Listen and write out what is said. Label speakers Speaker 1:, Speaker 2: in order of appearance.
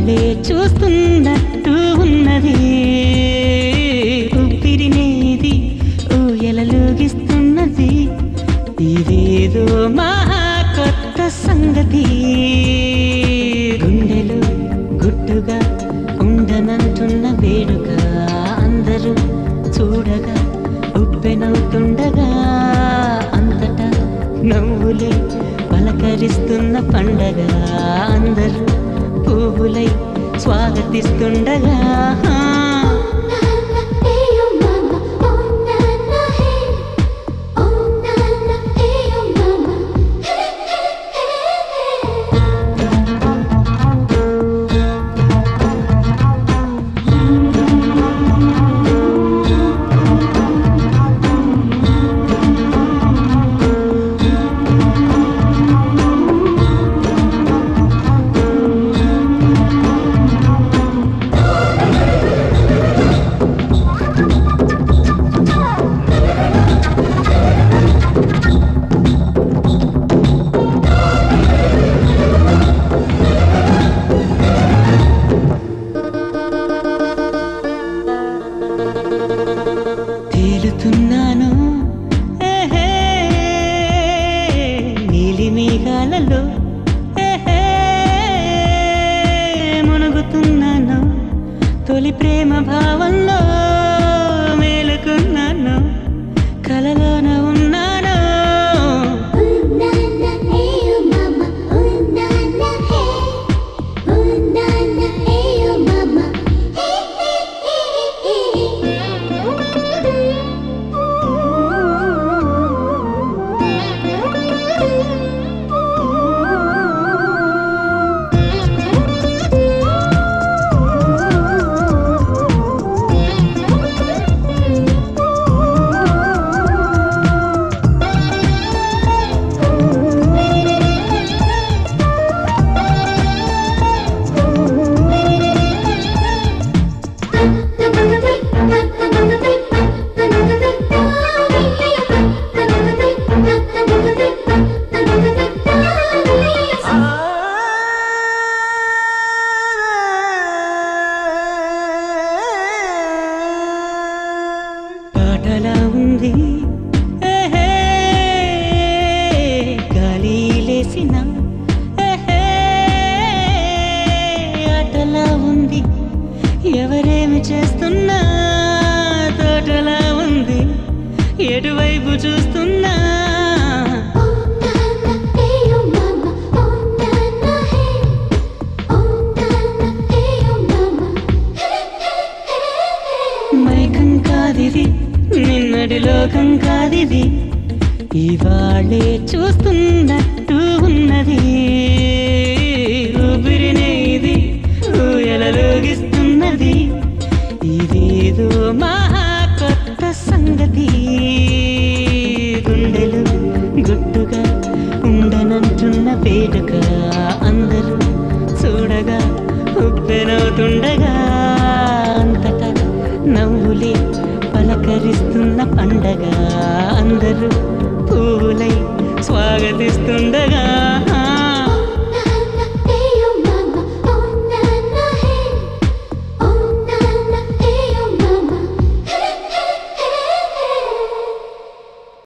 Speaker 1: ఇవాళే చూస్తున్నట్టు ఉన్నది ఊపిరినేది ఊయలలోగిస్తున్నది ఇదేదో మహా కొత్త సంగతి గుండెలు గుట్టుగా ఉండనంటున్న వేడుక అందరూ చూడగా ఉప్పెనవుతుండగా అంతటా నవ్వులే పలకరిస్తున్న పండగ అందరూ పువ్వులై స్వాగతిస్తుండగా తేలుతున్నాను ఏహే, నీలి మేఘాలలో ఏహే, మునుగుతున్నాను తొలి ప్రేమ భావంలో మేలుకున్నాను కలలోన ఉన్నాను పాటలా ఉంది ఏహే, గాలి లేసిన ఏహే, ఆటలా ఉంది ఎవరేమి చేస్తున్నా తోటలా ఉంది ఎటువైపు చూస్తున్నా మైకం కాదిది నిన్నటి లోకం కాదిది ఇవాళే చూస్తున్నట్టు ఉన్నది ఊపిరినే ఇది ఊయలలోగిస్తున్నది ఇదేదో మహా కొత్త సంగతి గుండెలు గుట్టుగా ఉండనంటున్న వేడుక అందరూ చూడగా ఉప్పెనవుతుండగా అంతటా నవ్వులే పలకరిస్తున్న పండగ అందరూ పూలై స్వాగతిస్తుండగా